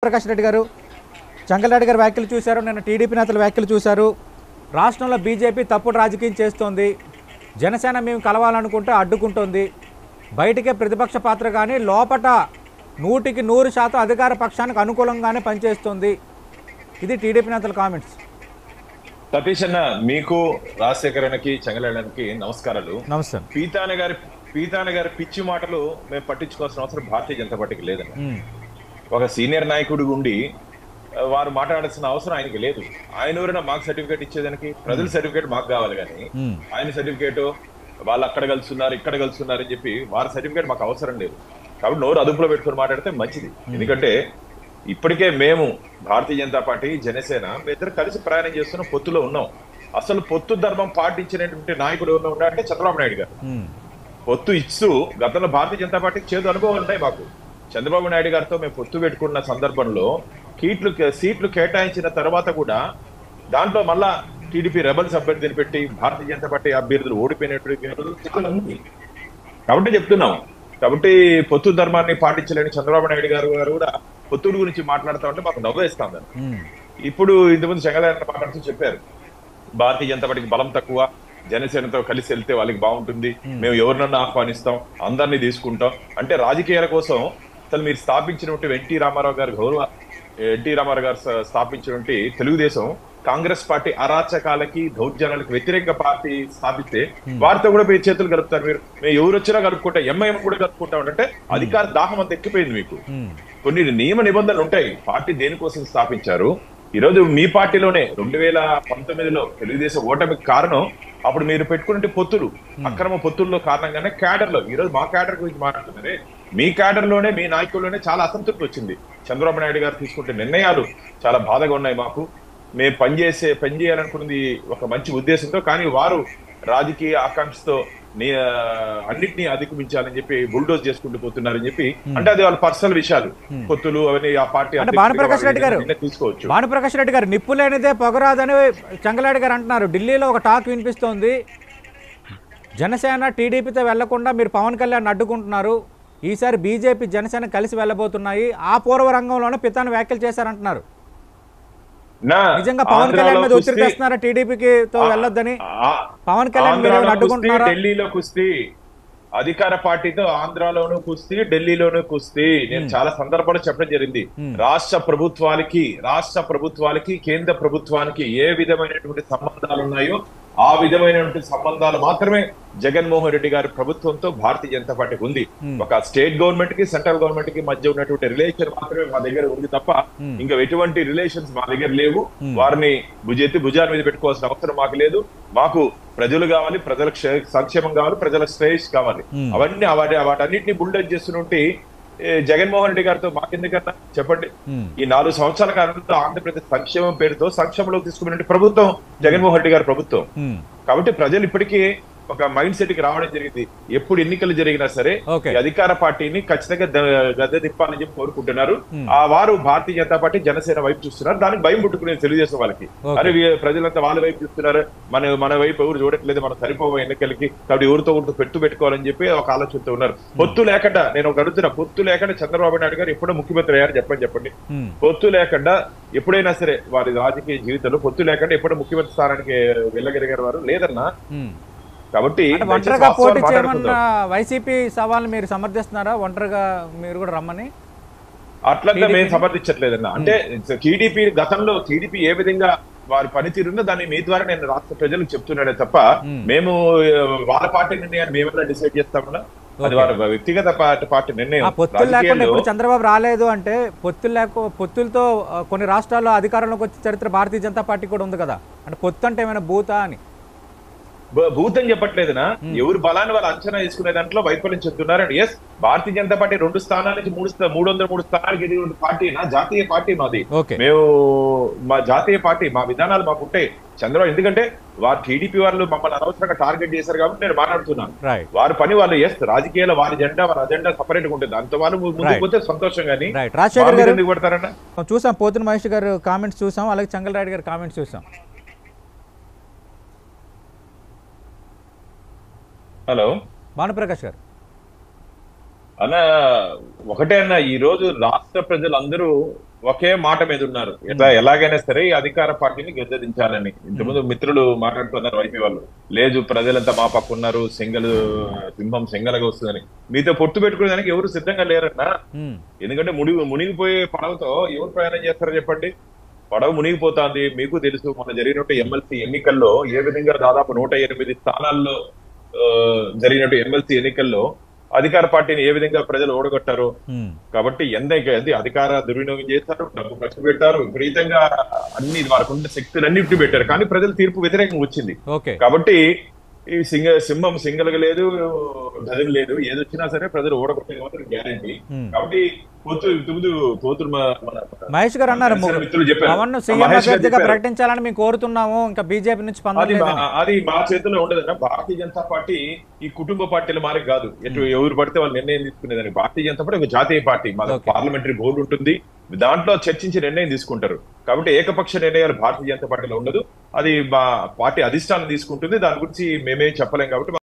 ప్రకాష్ రెడ్డి గారు చంగలరెడ్డి గారి వ్యాఖ్యలు చూశారు నిన్న టీడీపీ నేతల వ్యాఖ్యలు చూశారు రాష్ట్రంలో బీజేపీ తప్పుడు రాజకీయం చేస్తోంది జనసేన మేము కలవాలనుకుంటే అడ్డుకుంటోంది బయటికే ప్రతిపక్ష పాత్ర కానీ లోపట నూటికి నూరు శాతం అధికార పక్షానికి అనుకూలంగానే పనిచేస్తుంది ఇది టీడీపీ నేతల కామెంట్స్ సతీష్ అన్న మీకు రాజశేఖరన్కి చెంగలేడానికి నమస్కారాలు నమస్తే పీతాన గారి పీతాన గారి పిచ్చి మాటలు మేము పట్టించుకోవాల్సిన అవసరం భారతీయ జనతా పార్టీకి లేదన్న ఉమ్, ఒక సీనియర్ నాయకుడు ఉండి ఆ, వారు మాట్లాడాల్సిన అవసరం ఆయనకి లేదు ఆయన ఎవరైనా మాకు సర్టిఫికేట్ ఇచ్చేదానికి ప్రజల సర్టిఫికేట్ మాకు కావాలి కానీ ఉమ్, ఆయన సర్టిఫికేట్ వాళ్ళు అక్కడ కలుస్తున్నారు ఇక్కడ కలుస్తున్నారు అని చెప్పి వారి సర్టిఫికేట్ మాకు అవసరం లేదు కాబట్టి నోరు అదుపులో పెట్టుకొని మాట్లాడితే మంచిది ఎందుకంటే ఇప్పటికే మేము భారతీయ జనతా పార్టీ జనసేన మీ ఇద్దరు కలిసి ప్రయాణం చేస్తున్న పొత్తులో ఉన్నాం అసలు పొత్తు ధర్మం పాటించినటువంటి నాయకుడు ఎవరు ఉన్నారంటే చంద్రబాబు నాయుడు గారు ఉమ్, పొత్తు ఇస్తూ గతంలో భారతీయ జనతా పార్టీకి చేదు అనుభవాలు ఉన్నాయి మాకు చంద్రబాబు నాయుడు గారితో మేము పొత్తు పెట్టుకున్న సందర్భంలో కీట్లు సీట్లు కేటాయించిన తర్వాత కూడా దాంట్లో మళ్ళా టీడీపీ రెబల్స్ అభ్యర్థిని పెట్టి భారతీయ జనతా పార్టీ అభ్యర్థులు ఓడిపోయినటువంటి కాబట్టి చెప్తున్నాం కాబట్టి పొత్తు ధర్మాన్ని పాటించలేని చంద్రబాబు నాయుడు గారు గారు కూడా పొత్తుడు గురించి మాట్లాడుతా ఉంటే మాకు నవ్వేస్తాం దాన్ని ఉమ్, ఇప్పుడు ఇంతకుముందు చెంగలయ్య మాట్లాడుతూ చెప్పారు భారతీయ జనతా పార్టీకి బలం తక్కువ జనసేనతో కలిసి వెళ్తే వాళ్ళకి బాగుంటుంది మేము ఎవరినన్నా ఆహ్వానిస్తాం అందరినీ తీసుకుంటాం అంటే రాజకీయాల కోసం అసలు మీరు స్థాపించినటువంటి ఎన్టీ రామారావు గారి గౌరవ ఎన్టీ రామారావు గారు స్థ- స్థాపించినటువంటి తెలుగుదేశం కాంగ్రెస్ పార్టీ అరాచకాలకి దౌర్జన్యాలకు వ్యతిరేక పార్టీ స్థాపిస్తే వారితో కూడా మీరు చేతులు కలుపుతారు మీరు మేము ఎవరు వచ్చినా కలుపుకుంటా ఎంఐఎం కూడా కలుపుకుంటాం అంటే అధికార దాహం అంత ఎక్కిపోయింది మీకు ఉమ్, కొన్ని నియమ నిబంధనలు ఉంటాయి పార్టీ దేనికోసం స్థాపించారు ఈ రోజు మీ పార్టీలోనే రెండు వేల పంతొమ్మిదిలో తెలుగుదేశం ఓటమికి కారణం అప్పుడు మీరు పెట్టుకునే పొత్తులు అక్రమ పొత్తుల్లో కారణంగానే క్యాడర్ లో ఈ రోజు మా క్యాడర్ గురించి మాట్లాడుతున్నారే మీ క్యాడర్ లోనే మీ నాయకుల్లోనే చాలా అసంతృప్తి వచ్చింది చంద్రబాబు నాయుడు గారు తీసుకుంటే నిర్ణయాలు చాలా బాధగా ఉన్నాయి మాకు మేము పనిచేసే పనిచేయాలనుకున్నది ఒక మంచి ఉద్దేశంతో కానీ వారు రాజకీయ ఆకాంక్షతో నీ ఆ, అన్నిటినీ అధిగమించాలని చెప్పి బుల్డోజ్ చేసుకుంటూ పోతున్నారని చెప్పి అంటే అది వాళ్ళ పర్సనల్ విషయాలు పొత్తులు అవన్నీ ఆ పార్టీ అంటే అధ్యక్షుడిగా భానుప్రకాష్ రెడ్డి గారు నిర్ణయం తీసుకోవచ్చు భానుప్రకాష్ రెడ్డి గారు నిప్పు లేనిదే పొగరాదని చంగలాడి గారు అంటున్నారు ఢిల్లీలో ఒక టాక్ వినిపిస్తోంది జనసేన టీడీపీతో వెళ్లకుండా మీరు పవన్ కళ్యాణ్ అడ్డుకుంటున్నారు ఈసారి బీజేపీ జనసేన కలిసి వెళ్ళబోతున్నాయి ఆ పూర్వ రంగంలోనే పితాను వ్యాఖ్యలు చేశారంటున్నారు నా నిజంగా పవన్ ఆంధ్రాలో కళ్యాణ్ మీద ఒత్తిడి కుస్తీ- తెస్తున్నారా టీడీపీకి తో వెళ్ళొద్దని ఆ- పవన్ కళ్యాణ్ మీరు ఆంధ్రాలో ఏమైనా కుస్తీ, అడ్డుకుంటున్నారా ఢిల్లీలో కుస్తీ అధికార పార్టీతో ఆంధ్రాలోను కుస్తీ ఢిల్లీలోను కుస్తీ నేను చాలా సందర్భాలు చెప్పడం జరిగింది రాష్ట్ర ప్రభుత్వాలకి రాష్ట్ర ప్రభుత్వాలకి కేంద్ర ప్రభుత్వానికి ఏ విధమైనటువంటి సంబంధాలు ఉన్నాయో ఆ విధమైనటువంటి సంబంధాలు మాత్రమే జగన్మోహన్ రెడ్డి గారి ప్రభుత్వంతో భారతీయ జనతా పార్టీకి ఉంది ఒక స్టేట్ గవర్నమెంట్ కి సెంట్రల్ గవర్నమెంట్ కి మధ్య ఉన్నటువంటి రిలేషన్ మాత్రమే మా దగ్గర ఉంది తప్ప ఇంకా ఎటువంటి రిలేషన్స్ మా దగ్గర లేవు వారిని భుజెత్తి భుజాల మీద పెట్టుకోవాల్సిన అవసరం మాకు లేదు మాకు ప్రజలు కావాలి ప్రజల క్షే- సంక్షేమం కావాలి ప్రజల శ్రేయస్ కావాలి అవన్నీ వాటి వాటన్నిటిని బుల్డెట్ చేస్తున్నట్టు ఏ, జగన్మోహన్ రెడ్డి గారితో మాకెందుకన్నా చెప్పండి Hmm. ఈ నాలుగు సంవత్సరాల కాలంలో ఆంధ్రప్రదేశ్ సంక్షేమం పేరుతో సంక్షేమంలోకి తీసుకున్న ప్రభుత్వం జగన్మోహన్ రెడ్డి గారి ప్రభుత్వం ఉమ్, కాబట్టి ప్రజలు ఇప్పటికీ ఒక మైండ్ సెట్ కి రావడం జరిగింది ఎప్పుడు ఎన్నికలు జరిగినా సరే Okay. ఈ అధికార పార్టీని ఖచ్చితంగా ద- గద్దె తిప్పాలని చెప్పి కోరుకుంటున్నారు ఆ వారు భారతీయ జనతా పార్టీ జనసేన వైపు చూస్తున్నారు దానికి భయం పుట్టుకునే తెలుగుదేశం వాళ్ళకి Okay. అరే వీ- ప్రజలంతా వాళ్ళ వైపు చూస్తున్నారు మన మన వైపు ఎవరు చూడట్లేదు మనం సరిపోవ ఎన్నికలకి కాబట్టి ఎవరితో ఒకరితో పెట్టు పెట్టుకోవాలని చెప్పి ఒక ఆలోచనతో ఉన్నారు పొత్తు లేకుండా నేను ఒక అడుగుతున్నా పొత్తు లేకుండా చంద్రబాబు నాయుడు గారు ఎప్పుడో ముఖ్యమంత్రి అయ్యారు చెప్పండి చెప్పండి ఉమ్, పొత్తు లేకుండా ఎప్పుడైనా సరే వారి రాజకీయ జీవితంలో పొత్తు లేకుండా ఎప్పుడు ముఖ్యమంత్రి స్థానానికి వెళ్ళగలిగారు వారు లేదన్నా ఉమ్. కాబట్టి అంటే దయచేసి ఒంటరిగా పోటీ వాస్తవాలు చేయమన్న మాట్లాడుకుందాం. వైసీపీ సవాల్ని మీరు సమర్థిస్తున్నారా ఒంటరిగా మీరు కూడా రమ్మని అట్లంతా మేము సమర్థించట్లేదన్న అంటే టీడీపీ గతంలో టీడీపీ ఏ విధంగా వారి పనితీరుందో దాన్ని మీ ద్వారా నేను రాష్ట్ర ప్రజలకు చెప్తున్నాడే తప్ప మేము ఆ, వాళ్ళ పార్టీ నిర్ణయాన్ని మేమేమైనా డిసైడ్ చేస్తామన్నా అది వారి వ్యక్తిగత పార్టీ పార్టీ నిర్ణయం ఆ పొత్తులు లేకుండా రాజకీయాల్లో ఇప్పుడు చంద్రబాబు రాలేదు అంటే పొత్తులు లేక పొత్తులతో ఆ, కొన్ని రాష్ట్రాల్లో అధికారంలోకి వచ్చే చరిత్ర భారతీయ జనతా పార్టీ కూడా ఉంది కదా అంటే పొత్తు అంటే ఏమైనా భూతా అని భూ- భూతం చెప్పట్లేదునా ఎవరు బలాన్ని వాళ్ళు అంచనా వేసుకునే దాంట్లో వైఫల్యం చెప్తున్నారు ఎస్ భారతీయ జనతా పార్టీ రెండు స్థానాల నుంచి మూడు స్థా- మూడు వందల మూడు స్థానాలకు ఎదిగిన పార్టీ నా జాతీయ పార్టీ మాది ఓకే మేము మా జాతీయ పార్టీ మా విధానాలు మాకు ఉంటాయి చంద్రబాబు ఎందుకంటే వారు టీడీపీ వాళ్ళు మమ్మల్ని అనవసరంగా టార్గెట్ చేశారు కాబట్టి నేను మాట్లాడుతున్నాను రైట్ వారి పని వాళ్ళు ఎస్ రాజకీయాల వారి జెండా వారి అజెండా సపరేట్ గా ఉంటుంది దాంతో వాళ్ళు ముందుకు Right. పోతే సంతోషం కానీ రైట్ రాజశేఖర్ వారి మీద గారు ఎందుకు పడతారన్న చూసాం పోతున్న మహేష్ గారు కామెంట్స్ చూసాం అలాగే చంగలరాయుడు గారి కామెంట్స్ చూసాం హలో భానుప్రకాష్ గారు అన్న ఒకటే అన్న ఈ రోజు రాష్ట్ర ప్రజలందరూ ఒకే మాట మీద ఉన్నారు ఎట్లా ఎలాగైనా సరే ఈ అధికార పార్టీని గద్దెదించాలని ఇంతకుముందు మిత్రులు మాట్లాడుతున్నారు వైపీ వాళ్ళు లేదు ప్రజలంతా మా పక్క ఉన్నారు సింగల్ సింహం సింగల్గా వస్తుందని మీతో పొత్తు పెట్టుకునేదానికి ఎవరు సిద్ధంగా లేరన్నా ఉమ్, ఎందుకంటే మునిగి మునిగిపోయే పడవతో ఎవరు ప్రయాణం చేస్తారో చెప్పండి పడవ మునిగిపోతాంది మీకు తెలుసు మన జరిగినట్టు ఎమ్మెల్సీ ఎన్నికల్లో ఏ విధంగా దాదాపు నూట ఎనిమిది స్థానాల్లో ఆ, జరిగినట్టు ఎమ్మెల్సీ ఎన్నికల్లో అధికార పార్టీని ఏ విధంగా ప్రజలు ఓడగొట్టారు ఉమ్, కాబట్టి ఎంత అది అధికార దుర్వినియోగం చేస్తారు డబ్బు ఖర్చు పెట్టారు విపరీతంగా అన్ని వారికి ఉన్న శక్తులన్నింటినీ పెట్టారు కానీ ప్రజల తీర్పు వ్యతిరేకంగా వచ్చింది ఓకే కాబట్టి ఈ సింగ సింహం సింగల్ లేదు గదిలు లేదు ఏది వచ్చినా సరే ప్రజలు ఓడగొట్టే మాత్రం గ్యారంటీ Hmm. కాబట్టి పోతు ముందు పోతురు మన మన- మహేష్ గారు అన్నారు జనసేన మిత్రులు చెప్పారు. పవన్ సీఎం మహేష్ గారు అభ్యర్థిగా చెప్పారు. ప్రకటించాలని మేము కోరుతున్నాము ఇంకా బీజేపీ నుంచి అది స్పందన మా- లేదని. అది మా చేతిలో ఉండదన్న భారతీయ జనతా పార్టీ ఈ కుటుంబ పార్టీల మారి కాదు ఎటు ఎవరు పడితే వాళ్ళు నిర్ణయం తీసుకునేదని భారతీయ జనతా పార్టీ ఒక జాతీయ పార్టీ మా Okay. పార్లమెంటరీ బోర్డు ఉంటుంది దాంట్లో చర్చించి నిర్ణయం తీసుకుంటారు కాబట్టి ఏకపక్ష నిర్ణయాలు భారతీయ జనతా పార్టీలో ఉండదు అది మా పార్టీ అధిష్టానం తీసుకుంటుంది దాని గురించి మేమేం చెప్పలేం కాబట్టి